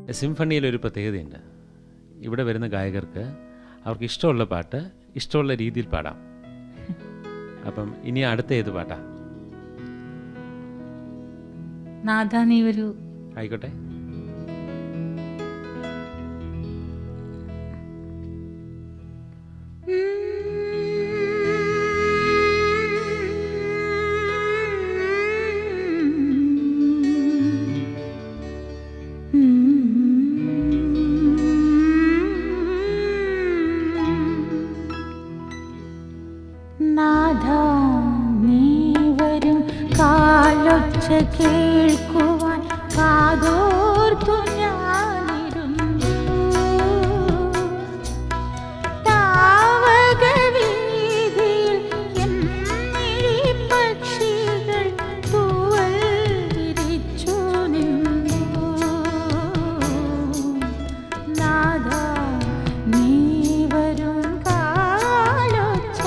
സിംഫണിയിൽ ഒരു പ്രത്യേകതയുണ്ട് ഇവിടെ വരുന്ന ഗായകർക്ക് അവർക്ക് ഇഷ്ടമുള്ള പാട്ട് ഇഷ്ടമുള്ള രീതിയിൽ പാടാം അപ്പം ഇനി അടുത്ത ഏത് പാട്ടാ നാഥ നീ ഒരു ആയിക്കോട്ടെ നാഥ നീ വരും കാലൊച്ച കേൾക്കുവാൻ കാതോർത്തു ഞാനിരുന്നു താവകവീതിയിൽ എന്നിഴി പക്ഷികൾ തൂവൽ വിരിച്ചു നിന്നു നാഥ നീ വരും കാലൊച്ച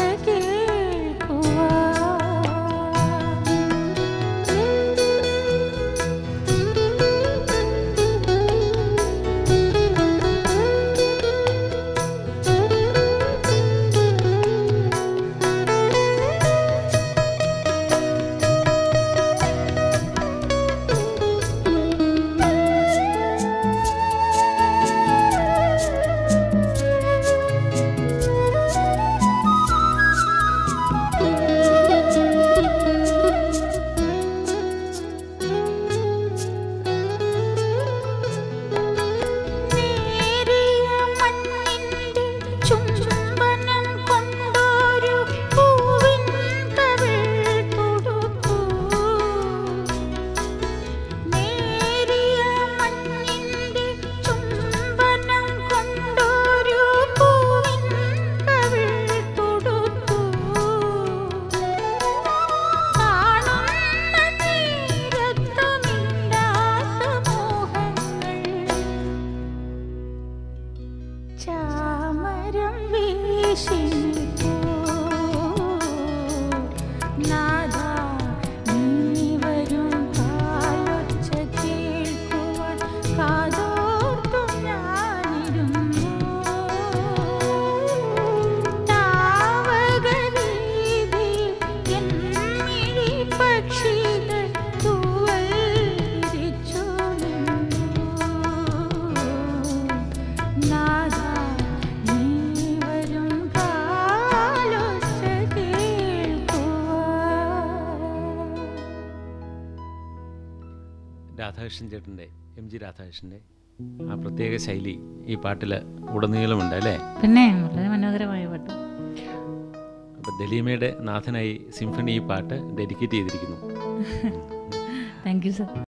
നേരിയ മണ്ണിന്റെ ചുംബനം കൊണ്ടൊരു പൂവിൻ കവിൾ തൊടുത്തു നേരിയ മണ്ണിന്റെ ചുംബനം കൊണ്ടൊരു പൂവിൻ കവിൾ തൊടുത്തു കാണുന്ന നേരത്തുമില്ലാസമോഹങ്ങൾ ചാമരം വീശിനിപ്പോ നാദ നീ വരും കാലൊച്ച കേൾക്കുവാൻ കാതോർത്തു ഞാനിരുന്നു താവകവീതിയിൽ എന്നിഴി പക്ഷികൾ തൂവൽ വിരിച്ചു നിന്നു നാഥ നീ വരും കാലൊച്ച കേൾക്കുവാൻ രാധാകൃഷ്ണൻ ചേട്ടൻ്റെ എം ജി രാധാകൃഷ്ണൻ്റെ ആ പ്രത്യേക ശൈലി ഈ പാട്ടിൽ ഉടനീളമുണ്ട് അല്ലേ പിന്നെ വളരെ മനോഹരമായ പാട്ട് അപ്പോൾ ദലീമയുടെ നാഥനായി സിംഫണി ഈ പാട്ട് ഡെഡിക്കേറ്റ് ചെയ്തിരിക്കുന്നു താങ്ക് യു സർ